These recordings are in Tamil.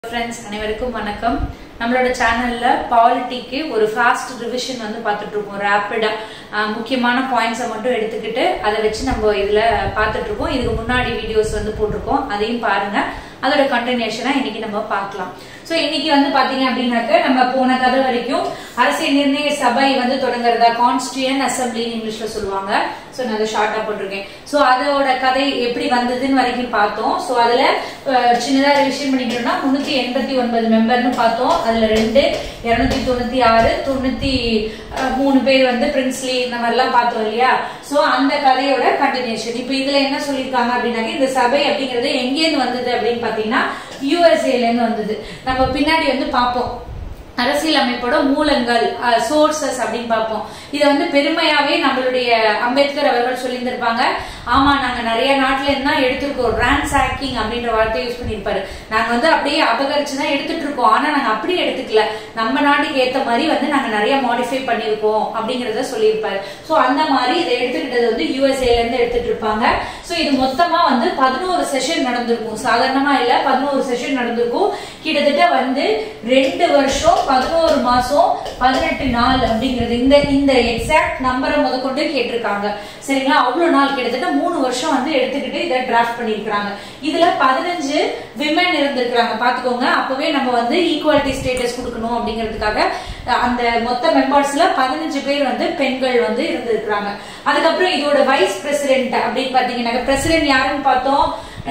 ஃப்ரெண்ட்ஸ் அனைவருக்கும் வணக்கம் நம்மளோட சேனல்ல பாலிட்டிக்கு ஒரு ஃபாஸ்ட் ரிவிஷன் வந்து பார்த்துட்டு இருக்கோம் ரேப்பிடா முக்கியமான பாயிண்ட்ஸை மட்டும் எடுத்துக்கிட்டு அதை வச்சு நம்ம இதுல பார்த்துட்டு இருக்கோம் இதுக்கு முன்னாடி வீடியோஸ் வந்து போட்டிருக்கோம் அதையும் பாருங்க அதோட கண்டினியூஷனா இன்னைக்கு நம்ம பார்க்கலாம் சோ இன்னைக்கு வந்து பாத்தீங்க அப்படின்னாக்க நம்ம போன கதை வரைக்கும் அரசியல் நிர்ணய சபை வந்து தொடங்குறதா கான்ஸ்டியூன் அசம்பிளி இங்கிலீஷ்ல சொல்லுவாங்க சோ நான் அதை ஷார்ட்டா போட்டிருக்கேன் சோ அதோட கதை எப்படி வந்ததுன்னு வரைக்கும் பார்த்தோம் சோ அதுல அஹ், சின்னதா ரிவிஷன் பண்ணிக்கணும்னா முன்னூத்தி எண்பத்தி ஒன்பது மெம்பர்னு பார்த்தோம் அதுல ரெண்டு இருநூத்தி தொண்ணூத்தி ஆறு தொண்ணூத்தி அஹ், மூணு பேர் வந்து பிரின்ஸ்லி இந்த மாதிரிலாம் பார்த்தோம் இல்லையா சோ அந்த கதையோட கண்டினியூஷன் இப்போ இதுல என்ன சொல்லியிருக்காங்க அப்படின்னாக்க இந்த சபை அப்படிங்கிறது எங்கேருந்து வந்தது அப்படின்னு பாத்தீங்கன்னா யூஎஸ்ஏல இருந்து வந்தது நம்ம பின்னாடி வந்து பார்ப்போம் அரசியல் அமைப்போட மூலங்கள் சோர்சஸ் அப்படின்னு பார்ப்போம் இதை வந்து பெருமையாவே நம்மளுடைய அம்பேத்கர் அவர்கள் சொல்லியிருந்திருப்பாங்க ஆமா நாங்க நிறைய நாட்டுல இருந்து தான் எடுத்திருக்கோம் ரான்சாக்கிங் அப்படின்ற வார்த்தையை யூஸ் பண்ணியிருப்பாரு நாங்க வந்து அப்படியே அபகரிச்சு தான் எடுத்துட்டு இருக்கோம் ஆனா நாங்க அப்படியே எடுத்துக்கல நம்ம நாட்டுக்கு ஏத்த மாதிரி வந்து நாங்க நிறைய மாடிஃபை பண்ணியிருக்கோம் அப்படிங்கறத சொல்லியிருப்பாரு சோ அந்த மாதிரி இதை எடுத்துக்கிட்டது வந்து யூஎஸ்ஏல இருந்து எடுத்துட்டு இருப்பாங்க சோ இது மொத்தமா வந்து பதினோரு செஷன் நடந்திருக்கும் சாதாரணமா இல்ல பதினோரு செஷன் நடந்திருக்கும் கிட்டத்தட்ட வந்து ரெண்டு வருஷம் பதினோரு மாசம் பதினெட்டு நாள் அப்படிங்கிறது இந்த இந்த எக்ஸாக்ட் நம்பரை முதற்கொண்டு கேட்டிருக்காங்க சரிங்களா அவ்வளவு நாள் கிட்டத்தட்ட மூணு வருஷம் வந்து எடுத்துக்கிட்டு இதை டிராஃப்ட் பண்ணிருக்காங்க இதுல பதினஞ்சு விமன் இருந்திருக்கிறாங்க பாத்துக்கோங்க அப்பவே நம்ம வந்து ஈக்குவாலிட்டி ஸ்டேட்டஸ் கொடுக்கணும் அப்படிங்கிறதுக்காக அஹ், அந்த மொத்த மெம்பர்ஸ்ல பதினஞ்சு பேர் வந்து பெண்கள் வந்து இருந்திருக்கிறாங்க அதுக்கப்புறம் இதோட வைஸ் பிரசிடென்ட் அப்படின்னு பாத்தீங்கன்னா பிரசிடென்ட் யாருன்னு பார்த்தோம்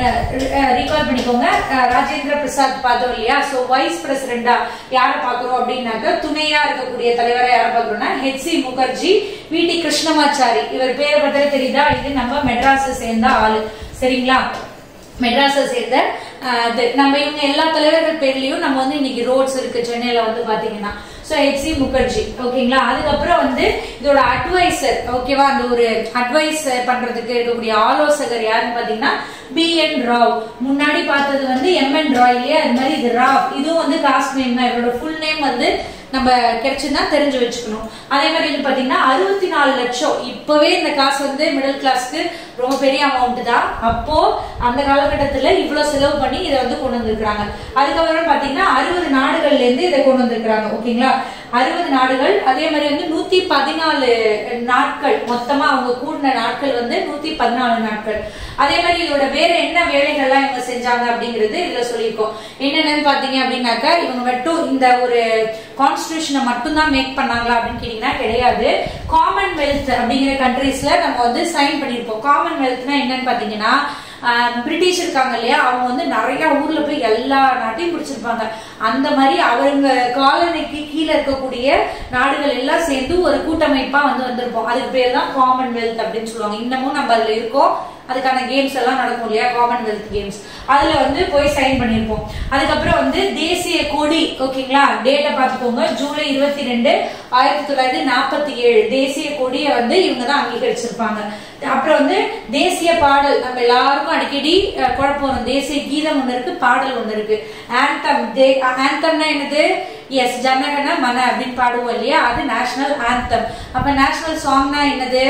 ரீகால் பண்ணிக்கோங்க அஹ், ராஜேந்திர பிரசாத் பார்த்தோம் இல்லையா சோ வைஸ் பிரசிடென்டா யார பாக்குறோம் அப்படின்னாக்க துணையா இருக்கக்கூடிய தலைவரா யார பாக்குறோம்னா H C Mukherjee V T Krishnamachari இவர் பேரை பார்த்தாலே தெரியுதா இது நம்ம மெட்ராஸை சேர்ந்த ஆளு சரிங்களா மெட்ராஸை சேர்ந்த அஹ், இது நம்ம இவங்க எல்லா தலைவர்கள் பேர்லயும் நம்ம வந்து இன்னைக்கு ரோட்ஸ் இருக்கு சென்னையில வந்து பாத்தீங்கன்னா சோ ஹெச் சி முகர்ஜி ஓகேங்களா அதுக்கப்புறம் வந்து இதோட அட்வைசர் ஓகேவா அந்த ஒரு அட்வைஸ் பண்றதுக்கு இருக்கக்கூடிய ஆலோசகர் யாருன்னு பாத்தீங்கன்னா பி என் ராவ் முன்னாடி பார்த்தது வந்து எம் என் ராய் இல்லையா அது மாதிரி இது ராவ் இதுவும் வந்து காஸ்ட் நேம் தான் இவரோட ஃபுல் நேம் வந்து நம்ம கிடைச்சுன்னா தெரிஞ்சு வச்சுக்கணும் அதே மாதிரி வந்து பாத்தீங்கன்னா அறுபத்தி நாலு லட்சம் இப்பவே இந்த காசு வந்து மிடில் கிளாஸ்க்கு ரொம்ப பெரிய அமௌண்ட் தான் அப்போ அந்த காலகட்டத்துல இவ்வளவு செலவு பண்ணி இதை வந்து கொண்டு வந்திருக்காங்க அதுக்கப்புறம் பாத்தீங்கன்னா அறுபது நாடுகள்ல இருந்து இதை கொண்டு வந்திருக்காங்க ஓகேங்களா அறுபது நாடுகள் அதே மாதிரி வந்து நூத்தி பதினாலு நாட்கள் மொத்தமா அவங்க கூடின நாட்கள் வந்து நூத்தி பதினாலு நாட்கள் அதே மாதிரி இதோட வேற என்ன வேலைகள்லாம் இவங்க செஞ்சாங்க அப்படிங்கிறது இதுல சொல்லியிருக்கோம் என்னென்னு பாத்தீங்க அப்படின்னாக்கா இவங்க மட்டும் இந்த ஒரு கான்ஸ்டியூஷனை மட்டும் தான் மேக் பண்ணாங்களா அப்படின்னு கேட்டீங்கன்னா கிடையாது காமன்வெல்த் அப்படிங்கிற கண்ட்ரீஸ்ல நம்ம வந்து சைன் பண்ணிருப்போம் காமன்வெல்த்னா என்னன்னு பாத்தீங்கன்னா ஆஹ், பிரிட்டிஷ் இருக்காங்க இல்லையா அவங்க வந்து நிறைய ஊர்ல போய் எல்லா நாட்டையும் பிடிச்சிருப்பாங்க அந்த மாதிரி அவங்க காலனிக்கு கீழே இருக்கக்கூடிய நாடுகள் எல்லாம் சேர்ந்து ஒரு கூட்டமைப்பா வந்து வந்திருப்போம் அதுக்கு பேர் தான் காமன்வெல்த் அப்படின்னு சொல்லுவாங்க இன்னமும் நம்ம அதுல இருக்கோம் அதுக்கான கேம்ஸ் எல்லாம் நடக்கும் இல்லையா காமன்வெல்த் கேம்ஸ் அதுல வந்து போய் சைன் பண்ணிருப்போம் அதுக்கப்புறம் வந்து தேசிய கொடி ஓகேங்களா டேட்டை பார்த்துக்கோங்க ஜூலை இருபத்தி ரெண்டு ஆயிரத்தி தொள்ளாயிரத்தி நாற்பத்தி ஏழு தேசிய கொடியை வந்து இவங்க தான் அங்கீகரிச்சிருப்பாங்க அப்புறம் வந்து தேசிய பாடல் நம்ம எல்லாருக்கும் அடிக்கடி அஹ், குழப்பம் வரும் தேசிய கீதம் ஒண்ணு இருக்கு பாடல் ஒண்ணு இருக்கு ஆந்தம் ஆந்தம்னா என்னது எஸ் ஜனகன மன அப்படின்னு பாடுவோம் இல்லையா அது நேஷனல் ஆந்தம் அப்ப நேஷனல் சாங்னா என்னது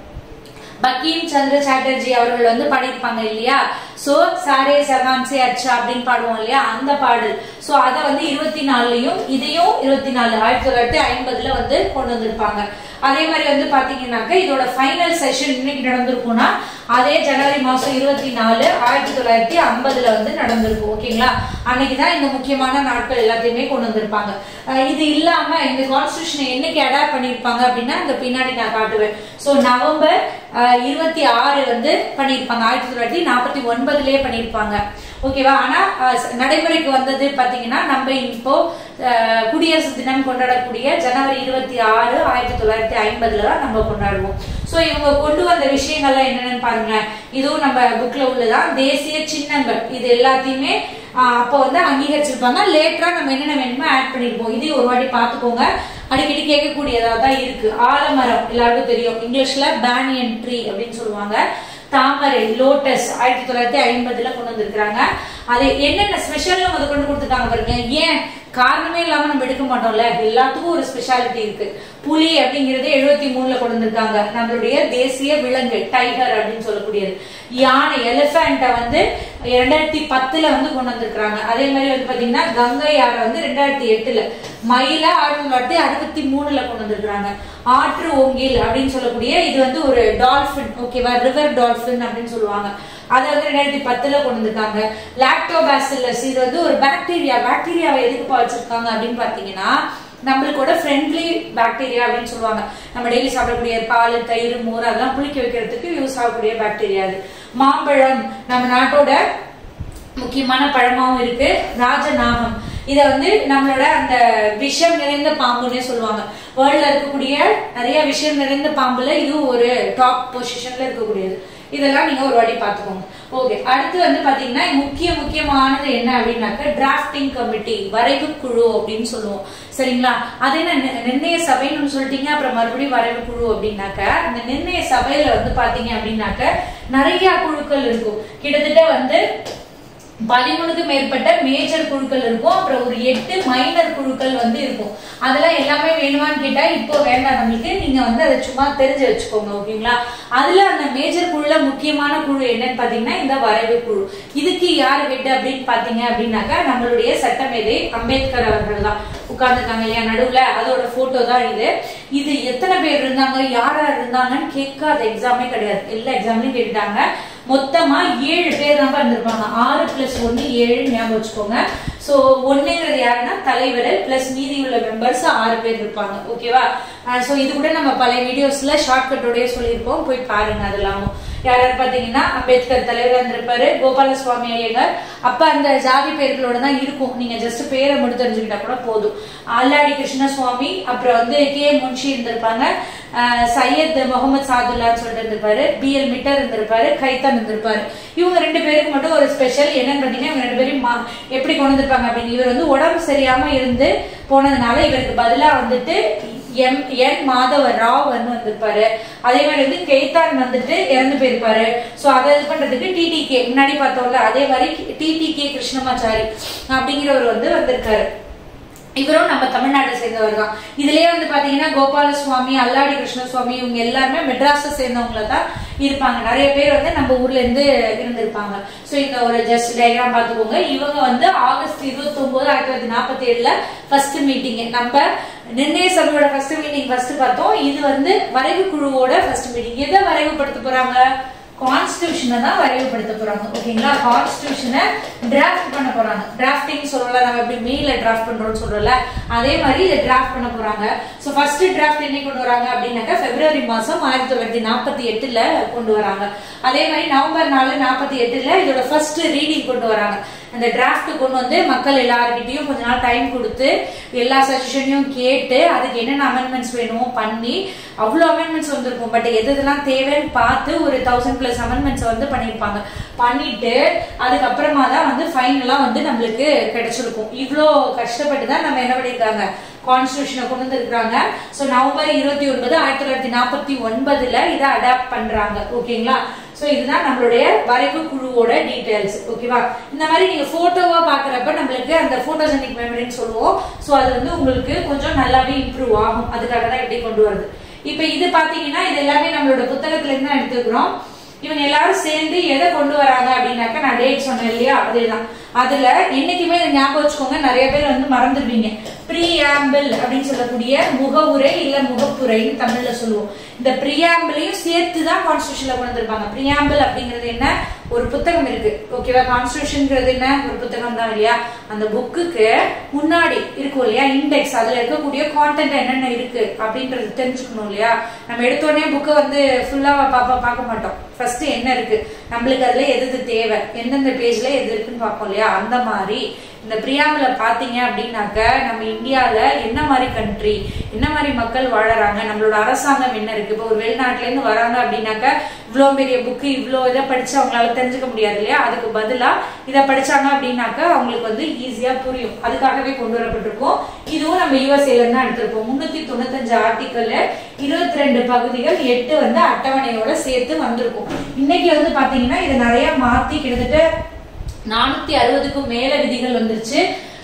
பக்கீம் சந்திர சாட்டர்ஜி அவர்கள் வந்து பாடியிருப்பாங்க இல்லையா சோ சாரே சர்வான்சே அச்சா அப்படின்னு பாடுவோம் இல்லையா அந்த பாடல் சோ அத வந்து இருபத்தி நாலுலயும் இதையும் இருபத்தி நாலு ஆயிரத்தி தொள்ளாயிரத்தி ஐம்பதுல வந்து கொண்டு வந்திருப்பாங்க அதே மாதிரி வந்து பாத்தீங்கன்னாக்க இதோட ஃபைனல் செஷன் இன்னைக்கு நடந்திருக்கும்னா அதே ஜனவரி மாசம் இருபத்தி நாலு ஆயிரத்தி தொள்ளாயிரத்தி ஐம்பதுல வந்து நடந்திருக்கும் ஓகேங்களா அன்னைக்குதான் இந்த முக்கியமான நாட்கள் எல்லாத்தையுமே கொண்டு வந்திருப்பாங்க அஹ் இது இல்லாம இந்த கான்ஸ்டியூஷனை என்னைக்கு அடாப்ட் பண்ணிருப்பாங்க அப்படின்னா இந்த பின்னாடி நான் காட்டுவேன் சோ நவம்பர் இருபத்தி ஆறு வந்து பண்ணிருப்பாங்க ஆயிரத்தி தொள்ளாயிரத்தி நாற்பத்தி ஒன்பதுலயே பண்ணிருப்பாங்க ஓகேவா ஆனா அஹ், ச- நடைமுறைக்கு வந்தது பாத்தீங்கன்னா நம்ம இப்போ அஹ், குடியரசு தினம் கொண்டாடக்கூடிய ஜனவரி இருபத்தி ஆறு ஆயிரத்தி தொள்ளாயிரத்தி ஐம்பதுல தான் நம்ம கொண்டாடுவோம் சோ இவங்க கொண்டு வந்த விஷயங்கள்லாம் என்னென்னு பாருங்களேன் இதுவும் நம்ம புக்ல உள்ளதான் தேசிய சின்னங்கள் இது எல்லாத்தையுமே ஆஹ், அப்போ வந்து அங்கீகரிச்சிருப்பாங்க லேட்டரா நம்ம என்னென்ன வேணுமோ ஆட் பண்ணிருப்போம் இதையும் ஒரு வாட்டி பாத்துக்கோங்க அடிக்கடி கேட்கக்கூடியதா தான் இருக்கு ஆலமரம் எல்லாருக்கும் தெரியும் இங்கிலீஷ்ல பேனியன் ட்ரீ அப்படின்னு சொல்லுவாங்க தாமரை லோட்டஸ் ஆயிரத்தி தொள்ளாயிரத்தி ஐம்பதுல கொண்டு வந்திருக்காங்க அது என்னென்ன ஸ்பெஷல்னு முத கொண்டு கொடுத்துருக்காங்க பாருங்க ஏன் காரணமே இல்லாம நம்ம எடுக்க மாட்டோம்ல எல்லாத்துக்கும் ஒரு ஸ்பெஷாலிட்டி இருக்கு புலி அப்படிங்கிறது எழுபத்தி மூணுல கொண்டு வந்திருக்காங்க நம்மளுடைய தேசிய விலங்கு டைகர் அப்படின்னு சொல்லக்கூடியது யானை எலிஃபண்ட்டை வந்து ரெண்டாயிரத்தி பத்துல வந்து கொண்டு வந்திருக்காங்க அதே மாதிரி வந்து பாத்தீங்கன்னா கங்கை யாரை வந்து ரெண்டாயிரத்தி எட்டுல மயில ஆயிரத்தி தொள்ளாயிரத்தி அறுபத்தி மூணுல கொண்டு வந்திருக்காங்க ஆற்று ஓங்கில் அப்படின்னு சொல்லக்கூடிய இது வந்து ஒரு டால்பின் ஓகேவா ரிவர் டால்பின் அப்படின்னு சொல்லுவாங்க அதை வந்து ரெண்டாயிரத்தி பத்துல கொண்டு வந்திருக்காங்க லாக்டோபாசிலஸ் இது வந்து ஒரு பாக்டீரியா பாக்டீரியாவை எதுக்கு வச்சிருக்காங்க அப்படின்னு பாத்தீங்கன்னா நம்மளுக்கோட ஃப்ரெண்ட்லி பாக்டீரியா அப்படின்னு சொல்லுவாங்க நம்ம டெய்லி சாப்பிடக்கூடிய பால் தயிர் மோர் அதெல்லாம் புளிக்க வைக்கிறதுக்கு யூஸ் ஆகக்கூடிய பாக்டீரியா அது மாம்பழம் நம்ம நாட்டோட முக்கியமான பழமாவும் இருக்கு ராஜநாகம் இத வந்து நம்மளோட அந்த விஷம் நிறைந்த பாம்புன்னே சொல்லுவாங்க வேர்ல்ட்ல இருக்கக்கூடிய நிறைய விஷயம் நிறைந்த பாம்புல இதுவும் ஒரு டாப் பொசிஷன்ல இருக்கக்கூடியது இதெல்லாம் நீங்க ஒரு வாட்டி பாத்துக்கோங்க ஓகே அடுத்து வந்து பாத்தீங்கன்னா முக்கிய முக்கியமானது என்ன அப்படின்னாக்க டிராஃப்டிங் கமிட்டி வரைவு குழு அப்படின்னு சொல்லுவோம் சரிங்களா அது என்ன நி- நிர்ணய சபைன்னு சொல்லிட்டீங்க அப்புறம் மறுபடியும் வரைவு குழு அப்படின்னாக்க இந்த நிர்ணய சபையில வந்து பாத்தீங்க அப்படின்னாக்க நிறைய குழுக்கள் இருக்கும் கிட்டத்தட்ட வந்து பதிமூணுக்கு மேற்பட்ட மேஜர் குழுக்கள் இருக்கும் அப்புறம் ஒரு எட்டு மைனர் குழுக்கள் வந்து இருக்கும் அதெல்லாம் எல்லாமே வேணுமான்னு கேட்டா இப்போ வேண்டாம் நம்மளுக்கு நீங்க வந்து அதை சும்மா தெரிஞ்சு வச்சுக்கோங்க ஓகேங்களா அதுல அந்த மேஜர் குழுல முக்கியமான குழு என்னன்னு பாத்தீங்கன்னா இந்த வரைவு குழு இதுக்கு யார் ஹெட் அப்படின்னு பாத்தீங்க அப்படின்னாக்கா நம்மளுடைய சட்டமேதை அம்பேத்கர் அவர்கள் தான் உட்கார்ந்துருக்காங்க இல்லையா நடுவுல அதோட போட்டோ தான் இது இது எத்தனை பேர் இருந்தாங்க யார் யார் இருந்தாங்கன்னு கேட்காத எக்ஸாமே கிடையாது எல்லா எக்ஸாம்லயும் கேட்டுட்டாங்க மொத்தமா ஏழு பேர் தான் இருந்திருப்பாங்க ஆறு பிளஸ் ஒன்னு ஏழு ஞாபகம் வச்சுக்கோங்க சோ ஒண்ணுங்கிறது யாருன்னா தலைவர் பிளஸ் மீதி உள்ள மெம்பர்ஸ் ஆறு பேர் இருப்பாங்க ஓகேவா சோ இது கூட நம்ம பழைய வீடியோஸ்ல ஷார்ட்கட்டோடய சொல்லியிருப்போம் போய் பாருங்க அதெல்லாம் யார் யார் பாத்தீங்கன்னா அம்பேத்கர் தலைவர் இருந்திருப்பாரு கோபாலசுவாமி ஐயங்கார் அப்ப அந்த ஜாதி பேர்களோட தான் இருக்கும் நீங்க ஜஸ்ட் பேரை மட்டும் தெரிஞ்சுக்கிட்டா கூட போதும் அல்லாடி கிருஷ்ணசுவாமி அப்புறம் வந்து கே முன்ஷி இருந்திருப்பாங்க அஹ் சையத் முகமது சாதுல்லான்னு சொல்லிட்டு இருந்திருப்பாரு பி எல் மிட்டர் இருந்திருப்பாரு கைத்தான் இருந்திருப்பாரு இவங்க ரெண்டு பேருக்கு மட்டும் ஒரு ஸ்பெஷல் என்னன்னு பாத்தீங்கன்னா இவங்க ரெண்டு பேரும் மா- எப்படி கொண்டு வந்திருப்பாங்க அப்படின்னு இவர் வந்து உடம்பு சரியாம இருந்து போனதுனால இவருக்கு பதிலா வந்துட்டு எம் என் மாதவ ராவ் வந்து வந்திருப்பாரு அதே மாதிரி வந்து கெய்தான் வந்துட்டு இறந்து போயிருப்பாரு சோ அதை இது பண்றதுக்கு டிடிகே முன்னாடி பார்த்தோம்ல அதே மாதிரி டிடிகே கிருஷ்ணமாச்சாரி அப்படிங்கிறவர் வந்து வந்திருக்காரு இவரும் நம்ம தமிழ்நாட்டை சேர்ந்தவர் தான் இதுலயே வந்து பாத்தீங்கன்னா கோபாலசுவாமி அல்லாடி கிருஷ்ணசுவாமி இவங்க எல்லாருமே மெட்ராஸை சேர்ந்தவங்கள தான் இருப்பாங்க நிறைய பேர் வந்து நம்ம ஊர்ல இருந்து இருந்திருப்பாங்க சோ இந்த ஒரு ஜஸ்ட் டயக்ராம் பாத்துக்கோங்க இவங்க வந்து ஆகஸ்ட் இருபத்தி ஒன்பது ஆயிரத்தி தொள்ளாயிரத்தி நாற்பத்தி ஏழுல ஃபர்ஸ்ட் மீட்டிங் நம்ம நிர்ணய சபையோட ஃபர்ஸ்ட் மீட்டிங் ஃபர்ஸ்ட் பார்த்தோம் இது வந்து வரைவு குழுவோட ஃபர்ஸ்ட் மீட்டிங் எதை வரைவுபடுத்த போறாங்க கான்ஸ்டியூஷனை தான் வரைவுபடுத்த போறாங்க ஓகேங்களா கான்ஸ்டியூஷனை டிராஃப்ட் பண்ண போறாங்க டிராஃப்டிங் சொல்லல நம்ம எப்படி மெயில டிராஃப்ட் பண்றோம்னு சொல்றோம்ல அதே மாதிரி இதை டிராஃப்ட் பண்ண போறாங்க சோ ஃபர்ஸ்ட் டிராஃப்ட் என்னைக்கு கொண்டு வராங்க அப்படின்னாக்கா பிப்ரவரி மாசம் ஆயிரத்தி தொள்ளாயிரத்தி நாற்பத்தி எட்டுல கொண்டு வராங்க அதே மாதிரி நவம்பர் நாலு நாற்பத்தி எட்டுல இதோட ஃபர்ஸ்ட் ரீடிங் கொண்டு வராங்க அந்த டிராஃப்ட் கொண்டு வந்து மக்கள் எல்லார்கிட்டயும் கொஞ்ச நாள் டைம் கொடுத்து எல்லா சஜஷனையும் கேட்டு அதுக்கு என்னென்ன அமெண்ட்மெண்ட்ஸ் வேணுமோ பண்ணி அவ்வளோ அமெண்ட்மெண்ட்ஸ் வந்திருக்கும் பட் எது எதெல்லாம் தேவைன்னு பார்த்து ஒரு தௌசண்ட் பிளஸ் அமெண்ட்மெண்ட்ஸ் வந்து பண்ணியிருப்பாங்க பண்ணிட்டு அதுக்கப்புறமா தான் வந்து ஃபைனலா வந்து நம்மளுக்கு கிடைச்சிருக்கும் இவ்வளோ கஷ்டப்பட்டு தான் நம்ம என்ன பண்ணியிருக்காங்க கான்ஸ்டியூஷனை கொண்டு வந்திருக்காங்க ஸோ நவம்பர் இருபத்தி ஒன்பது ஆயிரத்தி தொள்ளாயிரத்தி நாற்பத்தி ஒன்பதுல இதை அடாப்ட் பண்றாங்க ஓகேங்களா சோ இதுதான் நம்மளுடைய வரைவு குழுவோட டீடைல்ஸ் ஓகேவா இந்த மாதிரி நீங்க போட்டோவா பாக்குறப்ப நம்மளுக்கு அந்த போட்டோஜெனிக் மெமரின்னு சொல்லுவோம் சோ அது வந்து உங்களுக்கு கொஞ்சம் நல்லாவே இம்ப்ரூவ் ஆகும் அதுக்காக தான் இப்படி கொண்டு வருது இப்ப இது பாத்தீங்கன்னா இது எல்லாமே நம்மளோட புத்தகத்துல இருந்து தான் எடுத்துக்கிறோம் இவங்க எல்லாரும் சேர்ந்து எதை கொண்டு வராங்க அப்படின்னாக்க நான் டேட் சொன்னேன் இல்லையா அதேதான் அதுல என்னைக்குமே இதை ஞாபகம் வச்சுக்கோங்க நிறைய பேர் வந்து மறந்துடுவீங்க ப்ரீஆம்பிள் அப்படின்னு சொல்லக்கூடிய முகவுரை இல்ல முகப்புரைன்னு தமிழ்ல சொல்லுவோம் இந்த ப்ரியாம்பிளையும் சேர்த்து தான் கான்ஸ்டியூஷன்ல கொண்டு வந்திருப்பாங்க ப்ரியாம்பிள் அப்படிங்கிறது என்ன ஒரு புத்தகம் இருக்கு ஓகேவா கான்ஸ்டியூஷன்ங்கிறது என்ன ஒரு புத்தகம் தான் இல்லையா அந்த புக்குக்கு முன்னாடி இருக்கும் இல்லையா இண்டெக்ஸ் அதுல இருக்கக்கூடிய கான்டென்ட் என்னென்ன இருக்கு அப்படின்றது தெரிஞ்சுக்கணும் இல்லையா நம்ம எடுத்தோடனே புக்கை வந்து ஃபுல்லா பாப்பா பார்க்க மாட்டோம் ஃபர்ஸ்ட் என்ன இருக்கு நம்மளுக்கு அதுல எது எது தேவை எந்தெந்த பேஜ்ல எது இருக்குன்னு பார்ப்போம் இல்லையா அந்த மாதிரி இந்த பிரியாமல பாத்தீங்க அப்படின்னாக்க நம்ம இந்தியால என்ன மாதிரி கண்ட்ரி என்ன மாதிரி மக்கள் வாழறாங்க நம்மளோட அரசாங்கம் என்ன இருக்கு இப்போ ஒரு வெளிநாட்டுல இருந்து வராங்க அப்படின்னாக்க இவ்வளோ பெரிய புக்கு இவ்வளோ இதை படிச்சு அவங்களால தெரிஞ்சுக்க முடியாது இல்லையா அதுக்கு பதிலா இதை படிச்சாங்க அப்படின்னாக்க அவங்களுக்கு வந்து ஈஸியா புரியும் அதுக்காகவே கொண்டு வரப்பட்டிருக்கும் இதுவும் நம்ம யூஎஸ்ஏல இருந்து தான் எடுத்திருப்போம் முன்னூத்தி தொண்ணூத்தஞ்சு ஆர்டிக்கல் இருபத்தி ரெண்டு பகுதிகள் எட்டு வந்து அட்டவணையோட சேர்த்து வந்திருக்கும் இன்னைக்கு வந்து பாத்தீங்கன்னா இதை நிறைய மாத்தி கிட்டத்தட்ட நானூத்தி அறுபதுக்கும் மேல விதிகள் வந்துருச்சு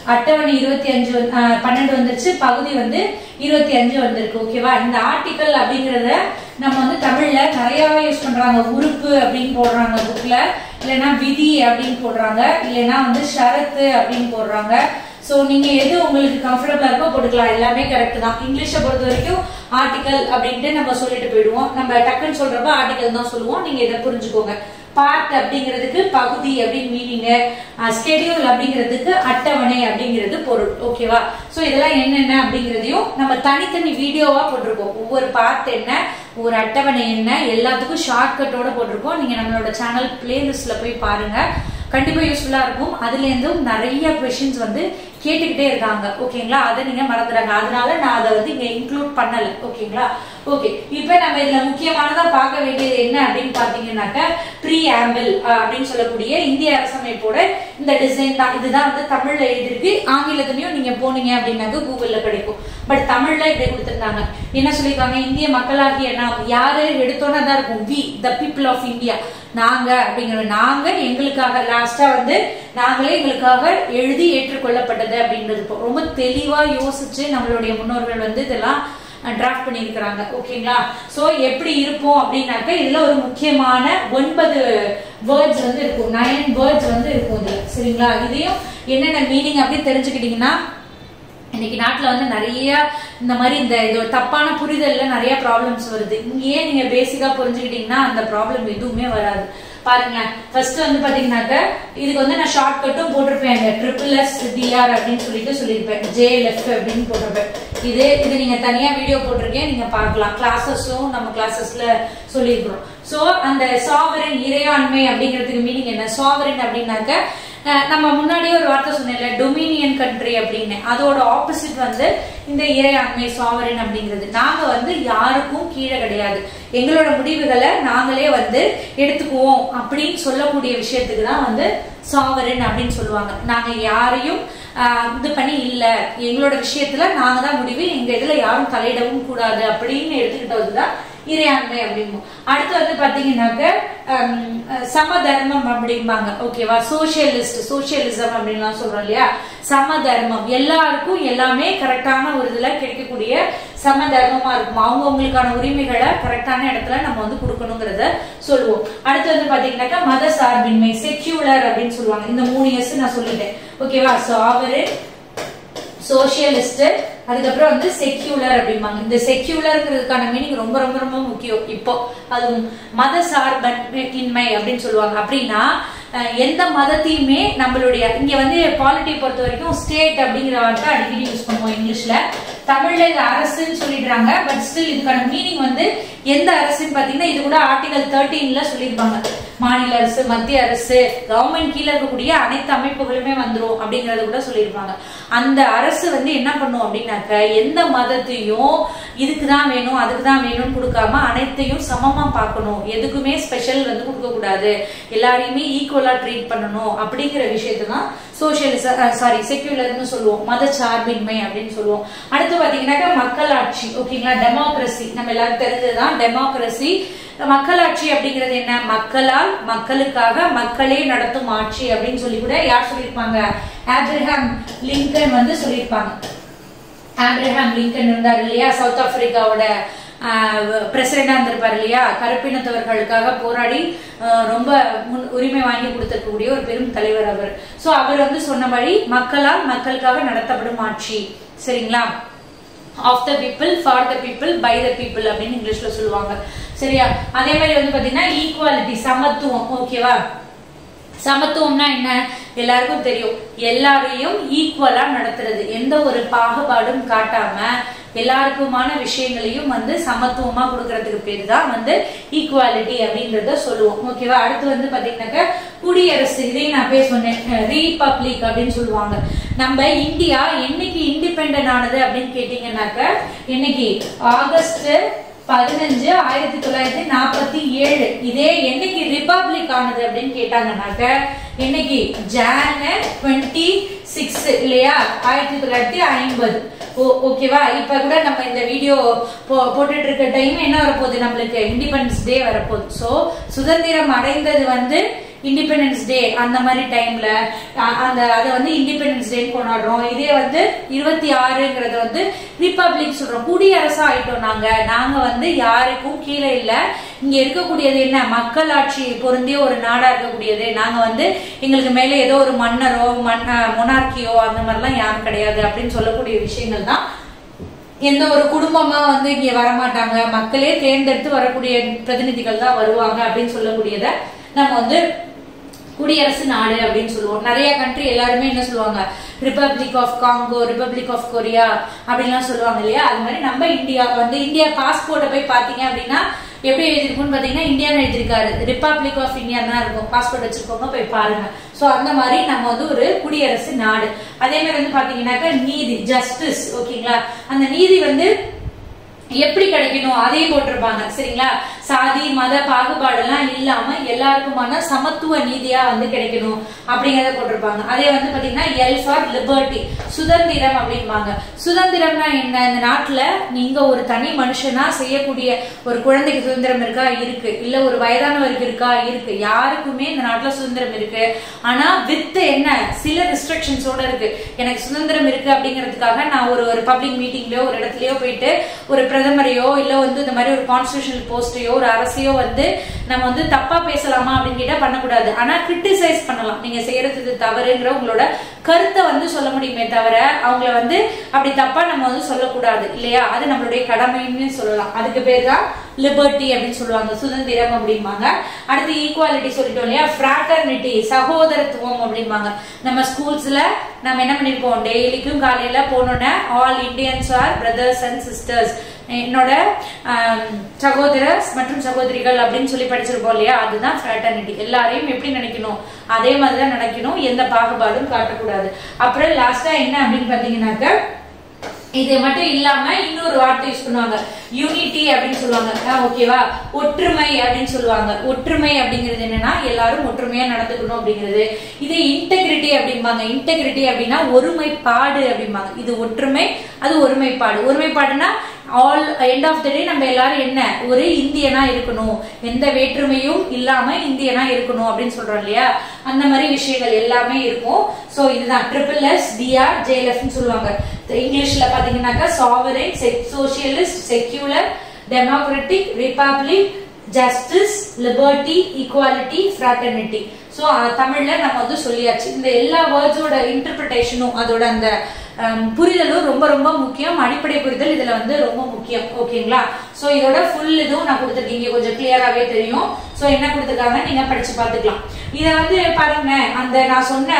அட்டவணை இருபத்தி அஞ்சு வந்து- ஆஹ் பன்னெண்டு வந்துருச்சு பகுதி வந்து இருபத்தி அஞ்சு வந்திருக்கு ஓகேவா இந்த ஆர்டிக்கல் அப்படிங்கறத நம்ம வந்து தமிழ்ல நிறையவே யூஸ் பண்றாங்க உறுப்பு அப்படின்னு போடுறாங்க புக்ல இல்லைன்னா விதி அப்படின்னு போடுறாங்க இல்லைன்னா வந்து ஷரத்து அப்படின்னு போடுறாங்க சோ நீங்க எது உங்களுக்கு கம்ஃபர்டபுளா இருக்கோ போட்டுக்கலாம் எல்லாமே கரெக்ட் தான் இங்கிலீஷை பொறுத்த வரைக்கும் ஆர்டிக்கல் அப்படின்ட்டு நம்ம சொல்லிட்டு போயிடுவோம் நம்ம டக்குன்னு சொல்றப்ப ஆர்டிக்கல் தான் சொல்லுவோம் நீங்க இதை புரிஞ்சுக்கோங்க பார்ட் அப்படிங்கிறதுக்கு பகுதி அப்படின்னு மீனிங் ஸ்கெடியூல் அப்படிங்கிறதுக்கு அட்டவணை அப்படிங்கிறது பொருள் ஓகேவா சோ இதெல்லாம் என்னென்ன அப்படிங்கிறதையும் நம்ம தனித்தனி வீடியோவா போட்டிருக்கோம் ஒவ்வொரு பார்ட் என்ன ஒவ்வொரு அட்டவணை என்ன எல்லாத்துக்கும் ஷார்ட்கட்டோட போட்டிருக்கோம் நீங்க நம்மளோட சேனல் பிளேலிஸ்ட்ல போய் பாருங்க கண்டிப்பா யூஸ்ஃபுல்லா இருக்கும் அதுல இருந்தும் நிறைய கொஸ்டின்ஸ் வந்து கேட்டுக்கிட்டே இருக்காங்க ஓகேங்களா அதை நீங்க மறந்துடாங்க அதனால நான் அதை வந்து இங்க இன்க்ளூட் பண்ணல ஓகேங்களா ஓகே இப்போ நம்ம இதுல முக்கியமானதா பார்க்க வேண்டியது என்ன அப்படின்னு பாத்தீங்கன்னாக்க ப்ரீ ஆம்பிள் அப்படின்னு சொல்லக்கூடிய இந்திய அரசமைப்போட இந்த டிசைன் தான் இதுதான் வந்து தமிழ்ல எழுதிருக்கு ஆங்கிலத்திலயும் நீங்க போனீங்க அப்படின்னாக்க கூகுள்ல கிடைக்கும் பட் தமிழ்ல இப்படி கொடுத்திருந்தாங்க என்ன சொல்லியிருக்காங்க இந்திய மக்களாகிய நாம் யாரு எடுத்தோன்னா தான் இருக்கும் we the people of India நாங்க அப்படிங்கிற நாங்க எங்களுக்காக லாஸ்டா வந்து நாங்களே எங்களுக்காக எழுதி ஏற்றுக்கொள்ளப்பட்டது அப்படின்றது இப்போ ரொம்ப தெளிவா யோசிச்சு நம்மளுடைய முன்னோர்கள் வந்து இதெல்லாம் டிராஃப்ட் பண்ணியிருக்கிறாங்க ஓகேங்களா சோ எப்படி இருப்போம் அப்படின்னாக்க இதுல ஒரு முக்கியமான ஒன்பது வேர்ட்ஸ் வந்து இருக்கும் நைன் வேர்ட்ஸ் வந்து இருக்கும் இதுல சரிங்களா இதையும் என்னென்ன மீனிங் அப்படின்னு தெரிஞ்சுக்கிட்டீங்கன்னா இன்னைக்கு நாட்டுல வந்து நிறைய இந்த மாதிரி இந்த இது ஒரு தப்பான புரிதல்ல நிறைய ப்ராப்ளம்ஸ் வருது இங்கேயே நீங்க பேசிக்கா புரிஞ்சுக்கிட்டீங்கன்னா அந்த ப்ராப்ளம் எதுவுமே வராது பாருங்களேன் ஃபர்ஸ்ட் வந்து பாத்தீங்கன்னாக்க இதுக்கு வந்து நான் ஷார்ட் கட்டும் போட்டிருப்பேன் ட்ரிபிள் எஸ் டிஆர் அப்படின்னு சொல்லிட்டு சொல்லியிருப்பேன் ஜே லெஃப்ட் அப்படின்னு போட்டிருப்பேன் இது இது நீங்க தனியா வீடியோ போட்டிருக்கேன் நீங்க பார்க்கலாம் கிளாஸஸும் நம்ம கிளாஸஸ்ல சொல்லியிருக்கிறோம் சோ அந்த சாவரின் இறையாண்மை அப்படிங்கிறதுக்கு மீனிங் என்ன சாவரின் அப்படின்னாக்க அஹ் நம்ம முன்னாடியே ஒரு வார்த்தை சொன்னேன்ல டொமினியன் கண்ட்ரி அப்படின்னு அதோட ஆப்போசிட் வந்து இந்த இறையாண்மை சாவரின் அப்படிங்கிறது நாங்க வந்து யாருக்கும் கீழே கிடையாது எங்களோட முடிவுகளை நாங்களே வந்து எடுத்துக்குவோம் அப்படின்னு சொல்லக்கூடிய விஷயத்துக்கு தான் வந்து சாவரின் அப்படின்னு சொல்லுவாங்க நாங்க யாரையும் ஆஹ் இது பண்ணி இல்ல எங்களோட விஷயத்துல நாங்க தான் முடிவு எங்க இதுல யாரும் தலையிடவும் கூடாது அப்படின்னு எடுத்துக்கிட்டதுதான் இறையாண்மை அப்படிம்போம் அடுத்து வந்து பாத்தீங்கன்னாக்க ஹம், சமதர்மம் அப்படிம்பாங்க ஓகேவா சோசியலிஸ்ட் சோசியலிசம் அப்படின்லாம் சொல்றோம் இல்லையா சமதர்மம் எல்லாருக்கும் எல்லாமே கரெக்டான ஒரு இதுல கிடைக்கக்கூடிய சம தர்மமா இருக்கும் அவங்கவுங்களுக்கான உரிமைகளை கரெக்டான இடத்துல நம்ம வந்து கொடுக்கணுங்கிறத சொல்லுவோம் அடுத்து வந்து பாத்தீங்கன்னாக்கா மத சார்பின்மை செக்யூலர் அப்படின்னு சொல்லுவாங்க இந்த மூணு எஸ் நான் சொல்லிட்டேன் ஓகேவா சாவரின் சோசியலிஸ்ட் அதுக்கப்புறம் வந்து செக்யூலர் அப்படிம்பாங்க இந்த செக்யூலர்ங்கிறதுக்கான மீனிங் ரொம்ப ரொம்ப ரொம்ப முக்கியம் இப்போ அது மத சார்பின்மை அப்படின்னு சொல்லுவாங்க அப்படின்னா அஹ், எந்த மதத்தையுமே நம்மளுடைய இங்க வந்து பாலிட்டி பொறுத்த வரைக்கும் ஸ்டேட் அப்படிங்கிற வார்த்தை அடிக்கடி யூஸ் பண்ணுவோம் இங்கிலீஷ்ல தமிழ்ல இது அரசுன்னு சொல்லிடுறாங்க பட் ஸ்டில் இதுக்கான மீனிங் வந்து எந்த அரசுன்னு பாத்தீங்கன்னா இது கூட ஆர்டிகல் தேர்ட்டீன்ல சொல்லியிருப்பாங்க மாநில அரசு மத்திய அரசு கவர்மெண்ட் கீழே இருக்கக்கூடிய அனைத்து அமைப்புகளுமே வந்துரும் அப்படிங்கறத கூட சொல்லியிருப்பாங்க அந்த அரசு வந்து என்ன பண்ணும் அப்படின்னாக்க எந்த மதத்தையும் இதுக்கு தான் வேணும் அதுக்கு தான் வேணும்னு கொடுக்காம அனைத்தையும் சமமா பார்க்கணும் எதுக்குமே ஸ்பெஷல் வந்து கொடுக்க கூடாது எல்லாரையுமே ஈக்குவலா ட்ரீட் பண்ணணும் அப்படிங்கிற விஷயத்தை தான் சோசியலிச சாரி செக்யூலர்னு சொல்லுவோம் மத சார்பின்மை அப்படின்னு சொல்லுவோம் அடுத்து பாத்தீங்கன்னாக்கா மக்களாட்சி ஓகேங்களா டெமோக்ரஸி நம்ம எல்லாரும் தெரிஞ்சதுதான் டெமோக்ரஸி மக்களாட்சி அப்படிங்கிறது என்ன மக்களால் மக்களுக்காக மக்களே நடத்தும் ஆட்சி அப்படின்னு சொல்லி கூட யார் சொல்லியிருப்பாங்க ஆப்ரஹாம் லிங்கன் வந்து சொல்லியிருப்பாங்க ஆப்ரஹாம் லிங்கன் இருந்தார் இல்லையா சவுத் ஆப்பிரிக்காவோட பிரசிடண்டா இருந்திருப்பார் இல்லையா கருப்பினத்தவர்களுக்காக போராடி ஆஹ், ரொம்ப முன் உரிமை வாங்கி கொடுத்திருக்கக்கூடிய ஒரு பெரும் தலைவர் அவர் சோ அவர் வந்து சொன்னபடி மக்களால் மக்களுக்காக நடத்தப்படும் ஆட்சி சரிங்களா of the people for the people by the people அப்படின்னு இங்கிலீஷ்ல சொல்லுவாங்க சரியா அதே மாதிரி வந்து பாத்தீங்கன்னா ஈக்குவாலிட்டி சமத்துவம் ஓகேவா சமத்துவம்னா என்ன எல்லாருக்கும் தெரியும் எல்லாரையும் ஈக்குவலா நடத்துறது எந்த ஒரு பாகுபாடும் காட்டாம எல்லாருக்குமான விஷயங்களையும் வந்து சமத்துவமா கொடுக்கறதுக்கு பேர் தான் வந்து ஈக்குவாலிட்டி அப்படின்றத சொல்லுவோம் ஓகேவா அடுத்து வந்து பாத்தீங்கன்னாக்க குடியரசு இதையும் நான் பேர் சொன்னேன் ரீபப்ளிக் அப்படின்னு சொல்லுவாங்க நம்ம இந்தியா என்னைக்கு இண்டிபெண்டன்ட் ஆனது அப்படின்னு கேட்டீங்கன்னாக்க என்னைக்கு ஆகஸ்ட் பதினஞ்சு ஆயிரத்தி தொள்ளாயிரத்தி நாற்பத்தி ஏழு இதே என்னைக்கு ரிபப்ளிக் ஆனது அப்படின்னு கேட்டாங்கன்னாக்க என்னைக்கு ஜான் டுவெண்ட்டி சிக்ஸ் இல்லையா ஆயிரத்தி தொள்ளாயிரத்தி ஐம்பது ஓகேவா இப்ப கூட நம்ம இந்த வீடியோ போட்டுட்டு இருக்க டைம் என்ன வரப்போகுது நம்மளுக்கு இண்டிபெண்டன்ஸ் டே வரப்போகுது சோ சுதந்திரம் அடைந்தது வந்து இண்டிபெண்டன்ஸ் டே அந்த மாதிரி டைம்ல அந்த அதை வந்து இண்டிபெண்டன்ஸ் டே கொண்டாடுறோம் இதே வந்து இருபத்தி ஆறுங்கிறது வந்து ரிப்பப்ளிக் சொல்றோம் குடியரசா ஆயிட்டோம் நாங்க நாங்க வந்து யாருக்கும் கீழே இல்ல இங்க இருக்கக்கூடியது என்ன மக்களாட்சி பொருந்திய ஒரு நாடா இருக்கக்கூடியது நாங்க வந்து எங்களுக்கு மேல ஏதோ ஒரு மன்னரோ மன் மொனார்கியோ அந்த மாதிரிலாம் யாரும் கிடையாது அப்படின்னு சொல்லக்கூடிய விஷயங்கள் தான் எந்த ஒரு குடும்பமா வந்து இங்க வரமாட்டாங்க மக்களே தேர்ந்தெடுத்து வரக்கூடிய பிரதிநிதிகள் தான் வருவாங்க அப்படின்னு சொல்லக்கூடியத நம்ம வந்து குடியரசு நாடு அப்படின்னு சொல்லுவோம் நிறைய கண்ட்ரி எல்லாருமே என்ன சொல்லுவாங்க republic of Congo republic of Korea அப்படின்லாம் சொல்லுவாங்க இல்லையா அது மாதிரி நம்ம இந்தியா வந்து இந்தியா பாஸ்போர்ட்டை போய் பாத்தீங்க அப்படின்னா எப்படி எழுதிருக்கும்னு பாத்தீங்கன்னா இந்தியான்னு எழுதிருக்காரு ரிப்பப்ளிக் ஆஃப் இந்தியா தான் இருக்கும் பாஸ்போர்ட் வச்சிருக்கவங்க போய் பாருங்க சோ அந்த மாதிரி நம்ம வந்து ஒரு குடியரசு நாடு அதே மாதிரி வந்து பாத்தீங்கன்னாக்கா நீதி ஜஸ்டிஸ் ஓகேங்களா அந்த நீதி வந்து எப்படி கிடைக்கணும் அதையும் போட்டிருப்பாங்க சரிங்களா சாதி மத பாகுபாடு எல்லாம் இல்லாம எல்லாருக்குமான சமத்துவ நீதியா வந்து கிடைக்கணும் அப்படிங்கறத போட்டிருப்பாங்க அதே வந்து பாத்தீங்கன்னா எல் ஃபார் லிபர்ட்டி சுதந்திரம் அப்படிம்பாங்க சுதந்திரம்னா என்ன இந்த நாட்டுல நீங்க ஒரு தனி மனுஷனா செய்யக்கூடிய ஒரு குழந்தைக்கு சுதந்திரம் இருக்கா இருக்கு இல்ல ஒரு வயதானவருக்கு இருக்கா இருக்கு யாருக்குமே இந்த நாட்டுல சுதந்திரம் இருக்கு ஆனா வித் என்ன சில ரெஸ்ட்ரிக்ஷன்ஸோட இருக்கு எனக்கு சுதந்திரம் இருக்கு அப்படிங்கிறதுக்காக நான் ஒரு ஒரு பப்ளிக் மீட்டிங்லயோ ஒரு இடத்துலயோ போயிட்டு ஒரு பிரதமரையோ இல்ல வந்து இந்த மாதிரி ஒரு கான்ஸ்டியூஷனல் போஸ்டையோ ஒரு அரசையோ வந்து நம்ம வந்து தப்பா பேசலாமா அப்படின்னு கேட்டா பண்ணக்கூடாது ஆனா கிரிட்டிசைஸ் பண்ணலாம் நீங்க செய்யறது இது தவறுங்கிற உங்களோட கருத்தை வந்து சொல்ல முடியுமே தவிர அவங்கள வந்து அப்படி தப்பா நம்ம வந்து சொல்லக்கூடாது இல்லையா அது நம்மளுடைய கடமைன்னு சொல்லலாம் அதுக்கு பேர் தான் லிபர்ட்டி அப்படின்னு சொல்லுவாங்க சுதந்திரம் அப்படிம்பாங்க அடுத்து ஈக்குவாலிட்டி சொல்லிட்டோம் இல்லையா ஃப்ராட்டர்னிட்டி சகோதரத்துவம் அப்படிம்பாங்க நம்ம ஸ்கூல்ஸ்ல நம்ம என்ன பண்ணிருப்போம் டெய்லிக்கும் காலையில போனோன்னே all Indians are brothers and sisters என்னோட சகோதரர் மற்றும் சகோதரிகள் அப்படின்னு சொல்லி படிச்சிருப்போம் இல்லையா அதுதான் ஃப்ராட்டர்னிட்டி எல்லாரையும் எப்படி நினைக்கணும் அதே மாதிரி தான் நினைக்கணும் எந்த பாகுபாடும் காட்டக்கூடாது அப்புறம் லாஸ்டா என்ன அப்படின்னு பாத்தீங்கன்னாக்க இது மட்டும் இல்லாம இன்னொரு வார்த்தை யூஸ் பண்ணுவாங்க யூனிட்டி அப்படின்னு சொல்லுவாங்க ஓகேவா ஒற்றுமை அப்படின்னு சொல்லுவாங்க ஒற்றுமை அப்படிங்கிறது என்னன்னா எல்லாரும் ஒற்றுமையா நடந்துக்கணும் அப்படிங்கிறது இது இன்டெகிரிட்டி அப்படிம்பாங்க இன்டெகிரிட்டி அப்படின்னா ஒருமைப்பாடு அப்படிம்பாங்க இது ஒற்றுமை அது ஒருமைப்பாடு ஒருமைப்பாடுனா all end of the day நம்ம எல்லாரும் என்ன ஒரு இந்தியனா இருக்கணும் எந்த வேற்றுமையும் இல்லாம இந்தியனா இருக்கணும் அப்படின்னு சொல்றோம் இல்லையா அந்த மாதிரி விஷயங்கள் எல்லாமே இருக்கும் சோ இதுதான் ட்ரிபிள் எஸ் டிஆர் ஜேஎல்எஃப் சொல்லுவாங்க இங்கிலீஷ்ல பாத்தீங்கன்னாக்கா sovereign socialist secular democratic republic justice liberty equality fraternity so தமிழ்ல நம்ம வந்து சொல்லியாச்சு இந்த எல்லா வேர்ட்ஸோட இன்டர்பிரிட்டேஷனும் அதோட அந்த புரிதலும் ரொம்ப ரொம்ப முக்கியம் அடிப்படை புரிதல் இதுல வந்து ரொம்ப முக்கியம் ஓகேங்களா சோ இதோட ஃபுல் இதுவும் நான் கொடுத்துருக்கேன் இங்க கொஞ்சம் கிளியராவே தெரியும் சோ என்ன கொடுத்துருக்காங்க நீங்க படிச்சு பாத்துக்கலாம் இத வந்து பாருங்க அந்த நான் சொன்ன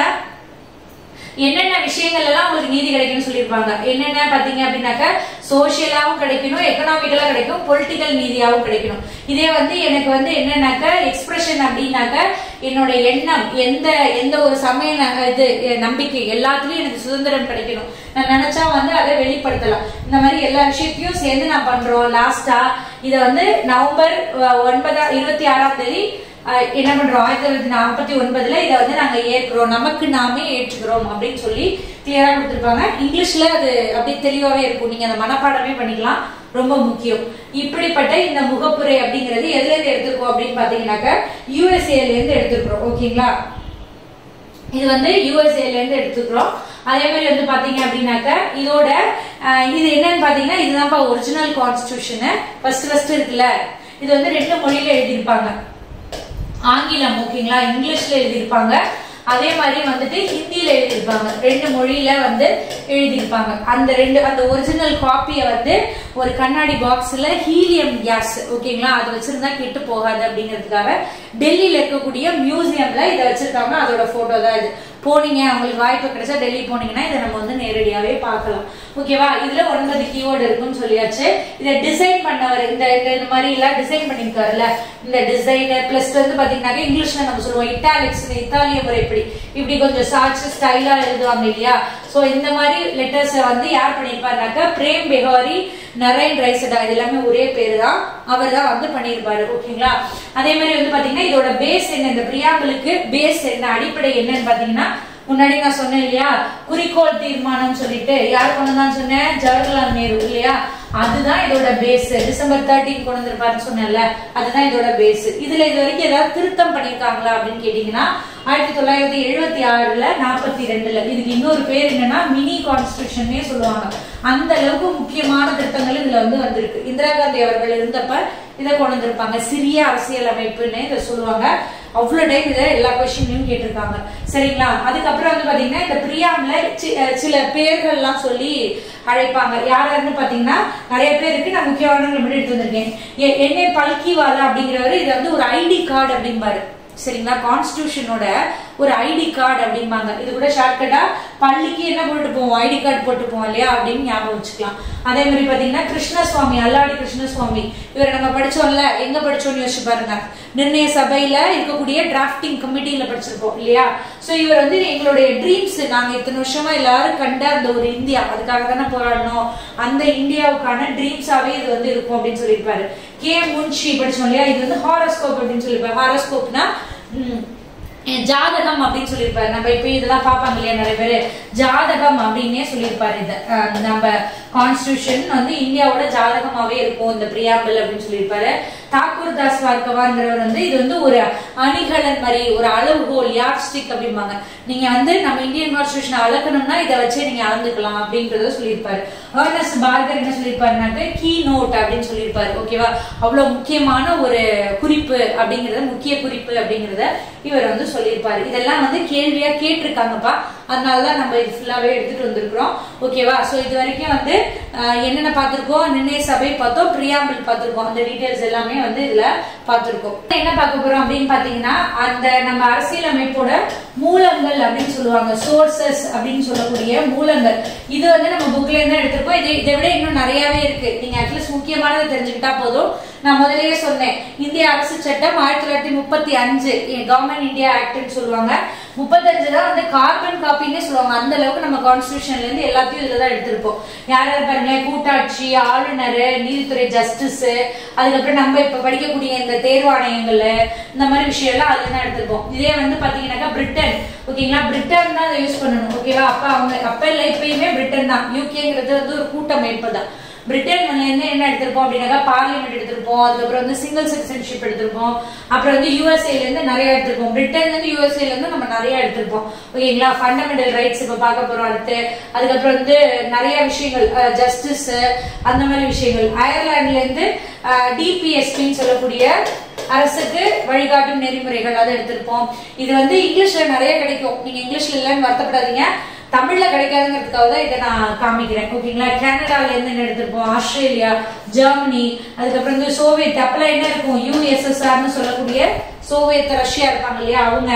என்னென்ன விஷயங்கள் எல்லாம் உங்களுக்கு நீதி கிடைக்கும்னு சொல்லியிருப்பாங்க என்னென்ன பாத்தீங்க அப்படின்னாக்க சோசியலாவும் கிடைக்கணும் எக்கனாமிக்கலா கிடைக்கும் பொலிட்டிக்கல் நீதியாவும் கிடைக்கணும் இதே வந்து எனக்கு வந்து என்னன்னாக்க எக்ஸ்பிரஷன் அப்படின்னாக்க என்னோட எண்ணம் எந்த எந்த ஒரு சமய இது நம்பிக்கை எல்லாத்துலயும் எனக்கு சுதந்திரம் கிடைக்கணும் நான் நினைச்சா வந்து அதை வெளிப்படுத்தலாம் இந்த மாதிரி எல்லா விஷயத்தையும் சேர்ந்து நான் பண்றோம் லாஸ்டா இத வந்து நவம்பர் ஒன்பதாம் இருபத்தி ஆறாம் தேதி என்ன பண்றோம் ஆயிரத்தி தொள்ளாயிரத்தி நாற்பத்தி ஒன்பதுல இதை வந்து நாங்க ஏற்கிறோம் நமக்கு நாமே ஏற்றுக்கிறோம் அப்படின்னு சொல்லி கிளியரா கொடுத்துருப்பாங்க இங்கிலீஷ்ல அது அப்படியே தெளிவாவே இருக்கும் நீங்க அந்த மனப்பாடமே பண்ணிக்கலாம் ரொம்ப முக்கியம் இப்படிப்பட்ட இந்த முகப்புரை அப்படிங்கிறது எதுல இருந்து எடுத்திருக்கோம் அப்படின்னு பாத்தீங்கன்னாக்க யூஎஸ்ஏல இருந்து எடுத்திருக்கிறோம் ஓகேங்களா இது வந்து யூஎஸ்ஏல இருந்து எடுத்துக்கிறோம் அதே மாதிரி வந்து பாத்தீங்க அப்படின்னாக்க இதோட இது என்னன்னு பாத்தீங்கன்னா இதுதான்ப்பா ஒரிஜினல் கான்ஸ்டியூஷன் ஃபர்ஸ்ட் ஃபர்ஸ்ட் இருக்குல்ல இது வந்து ரெண்டு மொழியில எழுதியிருப்பாங்க ஆங்கிலம் ஓகேங்களா இங்கிலீஷ்ல எழுதியிருப்பாங்க அதே மாதிரி வந்துட்டு ஹிந்தியில எழுதியிருப்பாங்க ரெண்டு மொழியில வந்து எழுதியிருப்பாங்க அந்த ரெண்டு அந்த ஒரிஜினல் காப்பியை வந்து ஒரு கண்ணாடி பாக்ஸ்ல ஹீலியம் கேஸ் ஓகேங்களா அது வச்சிருந்தா கெட்டு போகாது அப்படிங்கிறதுக்காக டெல்லியில இருக்கக்கூடிய மியூசியம்ல இதை வச்சிருக்காங்க அதோட போட்டோ தான் இது போனீங்க அவங்களுக்கு வாய்ப்பு கிடைச்சா டெல்லி போனீங்கன்னா இதை நம்ம வந்து நேரடியாவே பார்க்கலாம் ஓகேவா இதுல ஒன்பது கீவேர்டு இருக்குன்னு சொல்லியாச்சு இதை டிசைன் பண்ணவர் இந்த இந்த மாதிரி எல்லாம் டிசைன் பண்ணிருக்காருல்ல இந்த டிசைனர் பிளஸ் வந்து பாத்தீங்கன்னாக்க இங்கிலீஷ்ல நம்ம சொல்லுவோம் இட்டாலிக்ஸ் இத்தாலிய முறைப்படி இப்படி கொஞ்சம் சாட்சி ஸ்டைலா எழுதுவாங்க இல்லையா சோ இந்த மாதிரி லெட்டர்ஸ் வந்து யார் பண்ணிருப்பாருனாக்க பிரேம் பெஹாரி நரேன் ரைசடா இது எல்லாமே ஒரே பேரு தான் அவர் தான் வந்து பண்ணியிருப்பாரு ஓகேங்களா அதே மாதிரி வந்து பாத்தீங்கன்னா இதோட பேஸ் என்ன இந்த பிரியாம்பலுக்கு பேஸ் என்ன அடிப்படை என்னன்னு பாத்தீங்கன்னா முன்னாடி நான் சொன்னேன் இல்லையா குறிக்கோள் தீர்மானம் சொல்லிட்டு யார் கொண்டுதான் சொன்னேன் ஜவஹர்லால் நேரு இல்லையா அதுதான் இதோட பேஸ் டிசம்பர் தேர்ட்டீன் கொண்டு வந்திருப்பாருன்னு சொன்னேன்ல அதுதான் இதோட பேஸ் இதுல இது வரைக்கும் ஏதாவது திருத்தம் பண்ணிருக்காங்களா அப்படின்னு கேட்டீங்கன்னா ஆயிரத்தி தொள்ளாயிரத்தி எழுபத்தி ஆறுல நாற்பத்தி ரெண்டுல இதுக்கு இன்னொரு பேர் என்னன்னா மினி கான்ஸ்டியூஷன்னே சொல்லுவாங்க அந்த அளவுக்கு முக்கியமான திட்டங்கள் இதுல வந்து வந்திருக்கு இந்திரா காந்தி அவர்கள் இருந்தப்ப இதை கொண்டு வந்திருப்பாங்க சிறிய அரசியல் அமைப்புன்னு இதை சொல்லுவாங்க அவ்வளவு டைம் இதை எல்லா கொஸ்டின்லயும் கேட்டிருக்காங்க சரிங்களா அதுக்கப்புறம் வந்து பாத்தீங்கன்னா இந்த பிரியாம்ல சி- அஹ் சில பேர்கள்லாம் சொல்லி அழைப்பாங்க யார் யாருன்னு பாத்தீங்கன்னா நிறைய பேர் இருக்கு நான் முக்கியமானவங்களை மட்டும் எடுத்து வந்திருக்கேன் எ- என்னை பல்கிவாலா அப்படிங்கிறவர் இது வந்து ஒரு ஐடி கார்டு அப்படிம்பாரு சரிங்களா கான்ஸ்டியூஷனோட ஒரு ஐடி கார்டு அப்படிம்பாங்க இது கூட ஷார்ட்கட்டா பள்ளிக்கு என்ன போட்டு போவோம் ஐடி கார்டு போட்டு போவோம் இல்லையா அப்படின்னு ஞாபகம் வச்சுக்கலாம் அதே மாதிரி பாத்தீங்கன்னா கிருஷ்ணசுவாமி அல்லாடி கிருஷ்ணசுவாமி இவரை நம்ம படிச்சோம்ல எங்க படிச்சோம்னு யோசிச்சு பாருங்க நிர்ணய சபையில இருக்கக்கூடிய டிராஃப்டிங் கமிட்டியில படிச்சிருப்போம் இல்லையா சோ இவர் வந்து எங்களுடைய ட்ரீம்ஸ் நாங்க இத்தனை வருஷமா எல்லாரும் கண்ட அந்த ஒரு இந்தியா அதுக்காக தானே போராடணும் அந்த இந்தியாவுக்கான ட்ரீம்ஸாவே இது வந்து இருக்கும் அப்படின்னு சொல்லியிருப்பாரு கே முன்ஷி படிச்சோம் இல்லையா இது வந்து ஹாரோஸ்கோப் அப்படின்னு சொல்லியிருப்பாரு ஹாரோஸ்கோப்னா ஜாதகம் அப்படின்னு சொல்லியிருப்பாரு நம்ம இப்ப இதெல்லாம் பார்ப்பாங்க இல்லையா நிறைய பேரு ஜாதகம் அப்படின்னே சொல்லியிருப்பாரு இத அஹ் நம்ம கான்ஸ்டியூஷன் வந்து இந்தியாவோட ஜாதகமாவே இருக்கும் இந்த பிரியாம்பிள் அப்படின்னு சொல்லியிருப்பாரு தாக்கூர் தாஸ் வார்க்கவாங்கிறவர் வந்து இது வந்து ஒரு அணிகலன் மாதிரி ஒரு அளவுகோல் யார் ஸ்டிக் அப்படிம்பாங்க நீங்க வந்து நம்ம இந்தியன் கான்ஸ்டியூஷன் அளக்கணும்னா இதை வச்சே நீங்க அளந்துக்கலாம் அப்படின்றத சொல்லியிருப்பாரு ஏர்னஸ்ட் பார்கர் என்ன சொல்லியிருப்பாருனாக்க கீ நோட் அப்படின்னு சொல்லியிருப்பாரு ஓகேவா அவ்வளவு முக்கியமான ஒரு குறிப்பு அப்படிங்கறத முக்கிய குறிப்பு அப்படிங்கறத இவர் வந்து சொல்லியிருப்பாரு இதெல்லாம் வந்து கேள்வியா கேட்டிருக்காங்கப்பா அதனாலதான் நம்ம இது ஃபுல்லாவே எடுத்துட்டு வந்திருக்கிறோம் ஓகேவா சோ இது வரைக்கும் வந்து அஹ், என்னென்ன பார்த்திருக்கோம் நிர்ணய சபை பார்த்தோம் பிரியாம்பிள் பார்த்திருக்கோம் அந்த டீடைல்ஸ் எல்லாமே வந்து இதுல பார்த்திருக்கோம் என்ன பார்க்க போறோம் அப்படின்னு பாத்தீங்கன்னா அந்த நம்ம அரசியலமைப்போட மூலங்கள் அப்படின்னு சொல்லுவாங்க சோர்சஸ் அப்படின்னு சொல்லக்கூடிய மூலங்கள் இது வந்து நம்ம புக்ல இருந்து எடுத்திருக்கோம் இது இதை விட இன்னும் நிறையவே இருக்கு நீங்க அட்லீஸ்ட் முக்கியமானதை தெரிஞ்சுக்கிட்டா போதும் நான் முதல்லயே சொன்னேன் இந்திய அரசு சட்டம் ஆயிரத்தி தொள்ளாயிரத்தி முப்பத்தி அஞ்சு கவர்மெண்ட் இந்தியா ஆக்ட்னு சொல்லுவாங்க முப்பத்தஞ்சு தான் வந்து கார்பன் காப்பின்னே சொல்லுவாங்க அந்த அளவுக்கு நம்ம கான்ஸ்டியூஷன்ல இருந்து எல்லாத்தையும் இதுல தான் எடுத்திருப்போம் யார் யார் பாருங்களேன் கூட்டாட்சி ஆளுநர் நீதித்துறை ஜஸ்டிஸ் அதுக்கப்புறம் நம்ம இப்ப படிக்கக்கூடிய இந்த தேர்வாணையங்கள்ல இந்த மாதிரி விஷயம் எல்லாம் அதுல தான் எடுத்திருப்போம் இதே வந்து பாத்தீங்கன்னாக்கா பிரிட்டன் ஓகேங்களா பிரிட்டன் தான் அதை யூஸ் பண்ணணும் ஓகேவா அப்ப அவங்க அப்ப இல்ல இப்பயுமே பிரிட்டன் தான் யூகேங்கிறது வந்து ஒரு கூட்டமைப்பு தான் பிரிட்டன் இருந்து என்ன எடுத்திருப்போம் அப்படின்னாக்கா பார்லிமெண்ட் எடுத்திருப்போம் அதுக்கப்புறம் வந்து சிங்கிள் சிட்டிசன்ஷிப் எடுத்திருப்போம் அப்புறம் வந்து யூஎஸ்ஏல இருந்து நிறைய எடுத்திருப்போம் பிரிட்டன்ல இருந்து யூஎஸ்ஏல இருந்து நம்ம நிறைய எடுத்திருப்போம் ஓகேங்களா ஃபண்டமெண்டல் ரைட்ஸ் இப்ப பார்க்க போறோம் அடுத்து அதுக்கப்புறம் வந்து நிறைய விஷயங்கள் ஜஸ்டிஸ் அந்த மாதிரி விஷயங்கள் அயர்லாந்துல இருந்து டிபிஎஸ்பின்னு சொல்லக்கூடிய அரசுக்கு வழிகாட்டும் நெறிமுறைகள் அதை எடுத்திருப்போம் இது வந்து இங்கிலீஷ்ல நிறைய கிடைக்கும் நீங்க இங்கிலீஷ்ல இல்லைன்னு வருத்தப்படாதீங்க தமிழ்ல கிடைக்காதுங்கிறதுக்காக தான் இதை நான் காமிக்கிறேன் ஓகேங்களா கனடால இருந்து என்ன எடுத்திருப்போம் ஆஸ்திரேலியா ஜெர்மனி அதுக்கப்புறம் வந்து சோவியத் அப்பெல்லாம் என்ன இருக்கும் யூஎஸ்எஸ்ஆர்னு சொல்லக்கூடிய சோவியத் ரஷ்யா இருப்பாங்க இல்லையா அவங்க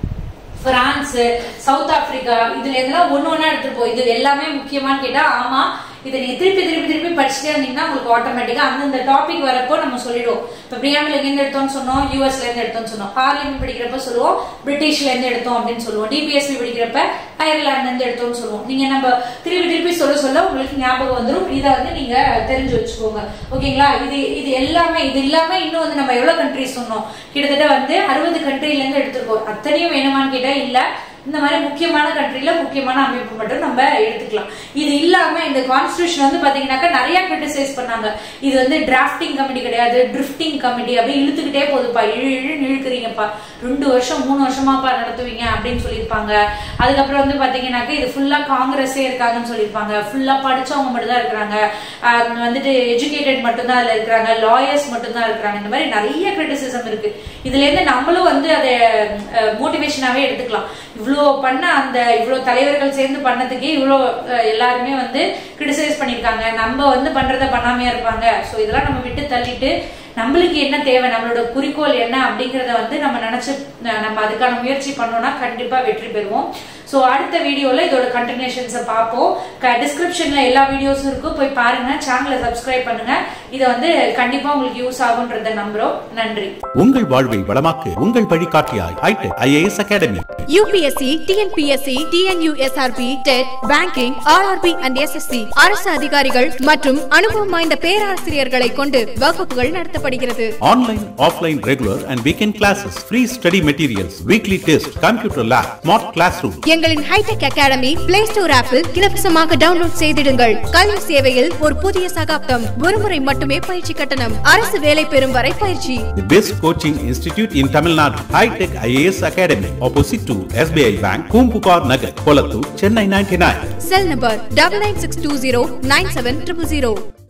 பிரான்ஸ் சவுத் ஆப்பிரிக்கா இதுல இருந்தெல்லாம் ஒண்ணு ஒண்ணா எடுத்துருப்போம் இது எல்லாமே முக்கியமான்னு கேட்டா ஆமா இதை நீங்க திருப்பி திருப்பி திருப்பி படிச்சுட்டே இருந்தீங்கன்னா உங்களுக்கு ஆட்டோமேட்டிக்கா அந்தந்த டாபிக் வரப்போ நம்ம சொல்லிடுவோம் இப்ப பிரியாமில் எங்க இருந்து எடுத்தோம்னு சொன்னோம் யூஎஸ்ல இருந்து எடுத்தோம்னு சொன்னோம் பார்லிமெண்ட் படிக்கிறப்ப சொல்லுவோம் பிரிட்டிஷ்ல இருந்து எடுத்தோம் அப்படின்னு சொல்லுவோம் டிபிஎஸ்பி படிக்கிறப்ப அயர்லாந்துல இருந்து எடுத்தோம்னு சொல்லுவோம் நீங்க நம்ம திருப்பி திருப்பி சொல்ல சொல்ல உங்களுக்கு ஞாபகம் வந்துடும் இதை வந்து நீங்க தெரிஞ்சு வச்சுக்கோங்க ஓகேங்களா இது இது எல்லாமே இது இல்லாம இன்னும் வந்து நம்ம எவ்வளவு கண்ட்ரிஸ் சொன்னோம் கிட்டத்தட்ட வந்து அறுபது கண்ட்ரில இருந்து எடுத்திருக்கோம் அத்தனையும் வேணுமான்னு கேட்டா இல்ல இந்த மாதிரி முக்கியமான கண்ட்ரில முக்கியமான அமைப்பு மட்டும் நம்ம எடுத்துக்கலாம் இது இல்லாம இந்த கான்ஸ்டியூஷன் வந்து பாத்தீங்கன்னாக்கா நிறைய கிரிட்டிசைஸ் பண்ணாங்க இது வந்து டிராஃப்டிங் கமிட்டி கிடையாது ட்ரிஃப்டிங் கமிட்டி அப்படி இழுத்துக்கிட்டே போகுதுப்பா இழு இழுன்னு இழுக்கிறீங்கப்பா ரெண்டு வருஷம் மூணு வருஷமாப்பா நடத்துவீங்க அப்படின்னு சொல்லியிருப்பாங்க அதுக்கப்புறம் வந்து பாத்தீங்கன்னாக்கா இது ஃபுல்லா காங்கிரஸே இருக்காங்கன்னு சொல்லியிருப்பாங்க ஃபுல்லா படிச்சவங்க மட்டும் தான் இருக்கிறாங்க ஆஹ் வந்துட்டு எஜுகேட்டட் மட்டும் தான் அதுல இருக்கிறாங்க லாயர்ஸ் மட்டும் தான் இருக்கிறாங்க இந்த மாதிரி நிறைய கிரிட்டிசிசம் இருக்கு இதுல இருந்து நம்மளும் வந்து அதை மோட்டிவேஷனாவே எடுத்துக்கலாம் இவ்வளோ பண்ண அந்த இவ்வளோ தலைவர்கள் சேர்ந்து பண்ணதுக்கே இவ்வளோ அஹ், எல்லாருமே வந்து கிரிட்டிசைஸ் பண்ணியிருக்காங்க நம்ம வந்து பண்றத பண்ணாமையா இருப்பாங்க ஸோ இதெல்லாம் நம்ம விட்டு தள்ளிட்டு நம்மளுக்கு என்ன தேவை நம்மளோட குறிக்கோள் என்ன அப்படிங்கறத வந்து நம்ம நினைச்சு அஹ், நம்ம அதுக்கான முயற்சி பண்ணோம்னா கண்டிப்பா வெற்றி பெறுவோம் ஸோ அடுத்த வீடியோல இதோட கண்டினியூஷன்ஸை பார்ப்போம் டிஸ்கிரிப்ஷன்ல எல்லா வீடியோஸும் இருக்கும் போய் பாருங்க சேனலை சப்ஸ்கிரைப் பண்ணுங்க இதை வந்து கண்டிப்பா உங்களுக்கு யூஸ் ஆகுன்றத நம்புறோம் நன்றி உங்கள் வாழ்வை வளமாக்கு உங்கள் வழிகாட்டியாய் hitech IAS academy UPSC TNPSC TNUSRB TET banking RRB and SSC அரசு அதிகாரிகள் மற்றும் அனுபவம் வாய்ந்த பேராசிரியர்களை கொண்டு வகுப்புகள் நடத்தப்படும் நடத்தப்படுகிறது Online, offline, regular and weekend classes, free study materials, weekly test, computer lab, smart classroom. எங்களின் ஹைடெக் அகாடமி பிளே ஸ்டோர் ஆப்பில் இலவசமாக டவுன்லோட் செய்திடுங்கள் கல்வி சேவையில் ஒரு புதிய சகாப்தம் ஒருமுறை மட்டுமே பயிற்சி கட்டணம் அரசு வேலை பெறும் வரை பயிற்சி The best coaching institute in Tamil Nadu, High Tech IAS Academy, opposite to SBI Bank, Kumpupar Nagar, Kolattur, Chennai 99. Cell number double nine six two zero nine seven triple zero